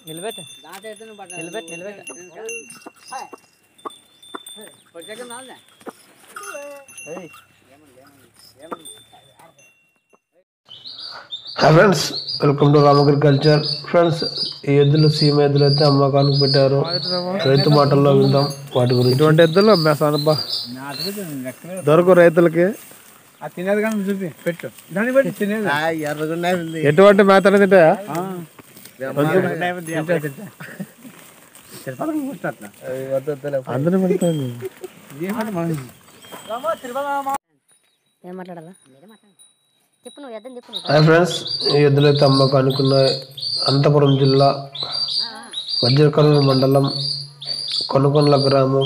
నిలబెట్టు నిలబెట్టు నిలబెట్టు ఏయ్. Hi friends welcome to Ram agriculture friends ఈ ఎద్దులు సీమ ఎద్దులు అయితే అమ్మకానికి పెట్టారు రైతు మాటల్లో విందాం వాటి గురించి ఇటువంటి ఎద్దులు అమ్మేస్తానబ్బా దొరకు రైతులకి ఆ తినేది కానీ చూపి పెట్టు దాన్ని బట్టి తినేది ఎటువంటి మేతలు తింటాయా అందరూ పెడతాను ఏం మాట్లాడాలా చెప్పు నువ్వు ఎద్దని చెప్పు నువ్వు హాయ్ ఫ్రెండ్స్ ఈ ఎద్దులు అయితే అమ్మకానికి ఉన్నాయి అనంతపురం జిల్లా వజ్రకర్నూలు మండలం కొనకొండల గ్రామం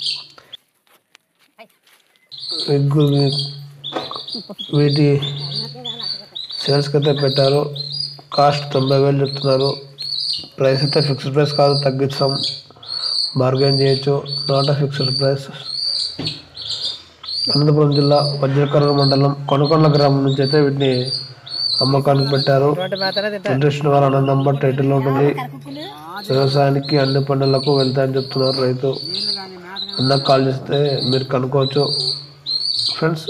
విగ్గు వీటి సేల్స్కి అయితే పెట్టారు కాస్ట్ తొంభై వేలు చెప్తున్నారు ప్రైస్ అయితే ఫిక్స్డ్ ప్రైస్ కాదు తగ్గిస్తాం బార్గెన్ చేయొచ్చు నాట్ ఫిక్స్డ్ ప్రైస్ అనంతపురం జిల్లా వజ్రకర్నూలు మండలం కొనకొండల గ్రామం నుంచి అయితే వీటిని అమ్మకానికి పెట్టారు ఇంట్రెస్ట్ వారు అన్న నంబర్ టైటిల్లో ఉంటుంది వ్యవసాయానికి అన్ని పంటలకు వెళ్తాయని చెప్తున్నారు రైతు అన్నకు కాల్ చేస్తే మీరు కనుక్కోవచ్చు ఫ్రెండ్స్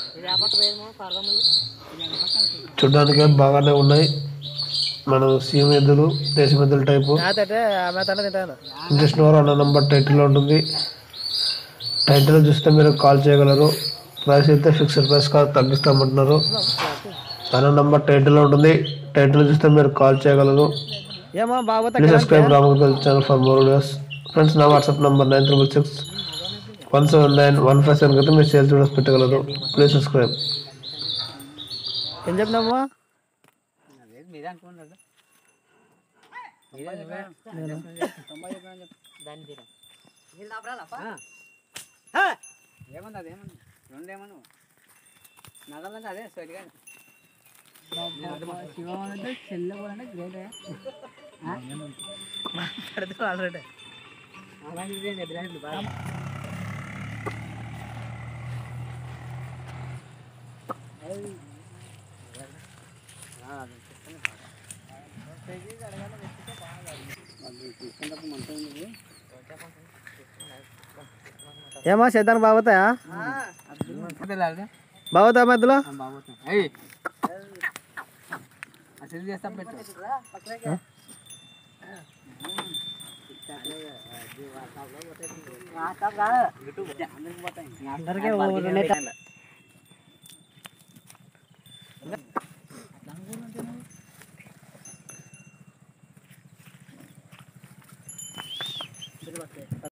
చూడడానికి బాగానే ఉన్నాయి మనం సీఎం ఎద్దులు దేశం ఎద్దుల టైపు మేత మేతనే తింటాను ఇంట్రెస్ట్ వారు అన్న నంబర్ టైటిల్లో ఉంటుంది టైటిల్ చూస్తే మీరు కాల్ చేయగలరు ప్రైస్ అయితే ఫిక్స్డ్ ప్రైస్ కాదు తగ్గిస్తామంటున్నారు అన్న నంబర్ టైటిల్లో ఉంటుంది టైటిల్ చూస్తే మీరు కాల్ చేయగలరు ఏమో బాగోతా ప్లీజ్ సబ్స్క్రైబ్ రామగల్ channel for more videos friends నా WhatsApp number nine triple six one seven nine one five seven అయితే మీరు సేల్స్ వీడియోస్ పెట్టగలరు ప్లీజ్ సబ్స్క్రైబ్ ఏం చెప్పినామా మీరే అనుకున్నారు దాన్ని తీరా ఏమన్నా అదేమన్నా రెండు ఏమన్నా నగలంటే అదే సరిగా ఏమో చేద్దానికి బాగోతాయా బాగోతా మధ్యలో బాగుతాం అయ్యి అసలు చేస్తా పెట్టు అందరికీ